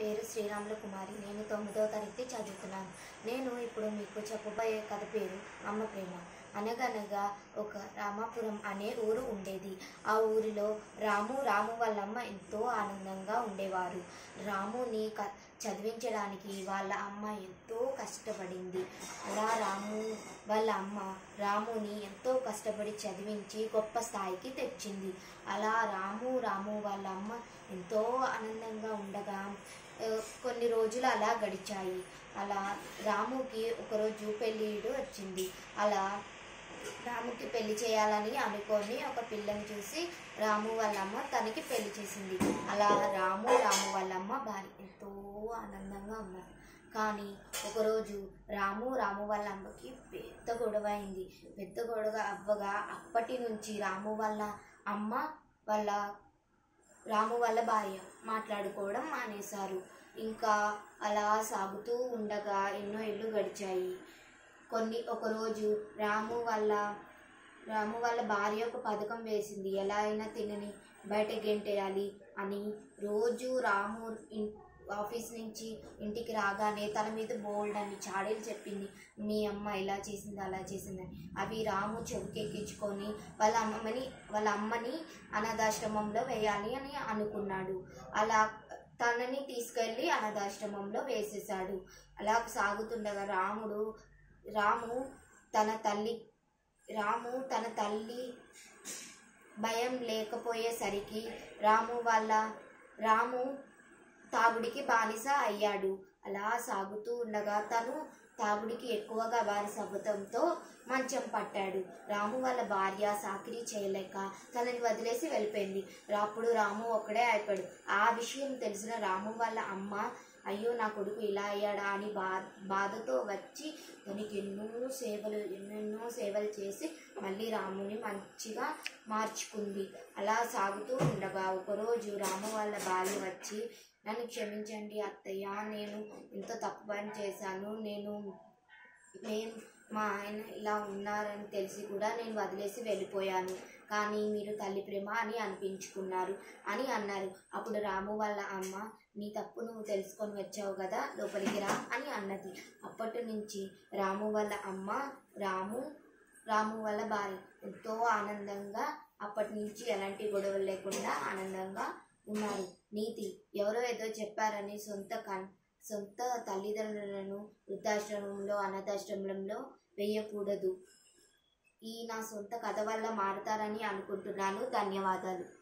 పేరు శ్రీరాములు కుమారి నేను తొమ్మిదవ తరగతి చదువుతున్నాను నేను ఇప్పుడు మీకు చెప్పబోయే కథ పేరు అమ్మ ప్రేమ అనగనగా ఒక రామాపురం అనే ఊరు ఉండేది ఆ ఊరిలో రాము రాము వాళ్ళమ్మ ఎంతో ఆనందంగా ఉండేవారు రాముని క చదివించడానికి వాళ్ళ అమ్మ ఎంతో కష్టపడింది అలా రాము వాళ్ళ అమ్మ రాముని ఎంతో కష్టపడి చదివించి గొప్ప స్థాయికి తెచ్చింది అలా రాము రాము వాళ్ళ అమ్మ ఎంతో ఆనందంగా ఉండగా ఆ, కొన్ని రోజులు అలా గడిచాయి అలా రాముకి ఒకరోజు పెళ్ళిడు వచ్చింది అలా రాముకి పెళ్లి చేయాలని అనుకొని ఒక పిల్లని చూసి రాము వాళ్ళమ్మ తనకి పెళ్లి చేసింది అలా రాము రాము వాళ్ళమ్మ భార్య ఎంతో ఆనందంగా ఉన్నారు కానీ ఒకరోజు రాము రాము వాళ్ళ అమ్మకి పెద్ద గొడవ అయింది పెద్ద గొడవ అవ్వగా అప్పటి నుంచి రాము వాళ్ళ అమ్మ వాళ్ళ రాము వాళ్ళ భార్య మాట్లాడుకోవడం మానేశారు ఇంకా అలా సాగుతూ ఉండగా ఎన్నో ఏళ్ళు గడిచాయి కొన్ని ఒకరోజు రాము వాళ్ళ రాము వాళ్ళ భార్య ఒక పథకం వేసింది ఎలా అయినా తినని బయట గెంటేయాలి అని రోజు రాము ఇన్- ఆఫీస్ నుంచి ఇంటికి రాగానే తన మీద బోల్డ్ అని చాడీలు చెప్పింది మీ అమ్మ ఇలా చేసింది అలా చేసిందని అవి రాము చెవికెక్కించుకొని వాళ్ళ అమ్మని వాళ్ళ అమ్మని అనాథాశ్రమంలో వేయాలి అని అనుకున్నాడు అలా తనని తీసుకెళ్ళి అనాథాశ్రమంలో వేసేశాడు అలా సాగుతుండగా రాముడు రాము తన తల్లి రాము తన తల్లి భయం లేకపోయేసరికి రాము వాళ్ళ రాము తాగుడికి బానిస అయ్యాడు అలా సాగుతూ ఉండగా తను తాగుడికి ఎక్కువగా బానిస అవ్వడంతో మంచం పట్టాడు రాము వాళ్ళ భార్య సాకిరీ చేయలేక తనని వదిలేసి వెళ్ళిపోయింది అప్పుడు రాము ఒక్కడే అయిపోయాడు ఆ విషయం తెలిసిన రాము వాళ్ళ అమ్మ అయ్యో నా కొడుకు ఇలా అయ్యాడా అని బా బాధతో వచ్చి తనకి ఎన్నో సేవలు ఎన్నెన్నో సేవలు చేసి మళ్ళీ రాముని మంచిగా మార్చుకుంది అలా సాగుతూ ఉండగా ఒకరోజు రాము వాళ్ళ భార్య వచ్చి నన్ను క్షమించండి అత్తయ్య నేను ఇంత తప్పు పని చేశాను నేను నేను మా ఆయన ఇలా ఉన్నారని తెలిసి కూడా నేను వదిలేసి వెళ్ళిపోయాను కానీ మీరు తల్లి ప్రేమ అని అనిపించుకున్నారు అని అన్నారు అప్పుడు రాము వాళ్ళ అమ్మ నీ తప్పు నువ్వు తెలుసుకొని వచ్చావు కదా లోపలికి రా అని అన్నది అప్పటి నుంచి రాము వాళ్ళ అమ్మ రాము రాము వాళ్ళ భార్య ఎంతో ఆనందంగా అప్పటి నుంచి ఎలాంటి గొడవలు లేకుండా ఆనందంగా ఉన్నారు నీతి ఎవరో ఏదో చెప్పారని సొంత కన్ సొంత తల్లిదండ్రులను వృద్ధాశ్రమంలో అనాథాశ్రమంలో వేయకూడదు ఈ నా సొంత కథ వల్ల మారుతారని అనుకుంటున్నాను ధన్యవాదాలు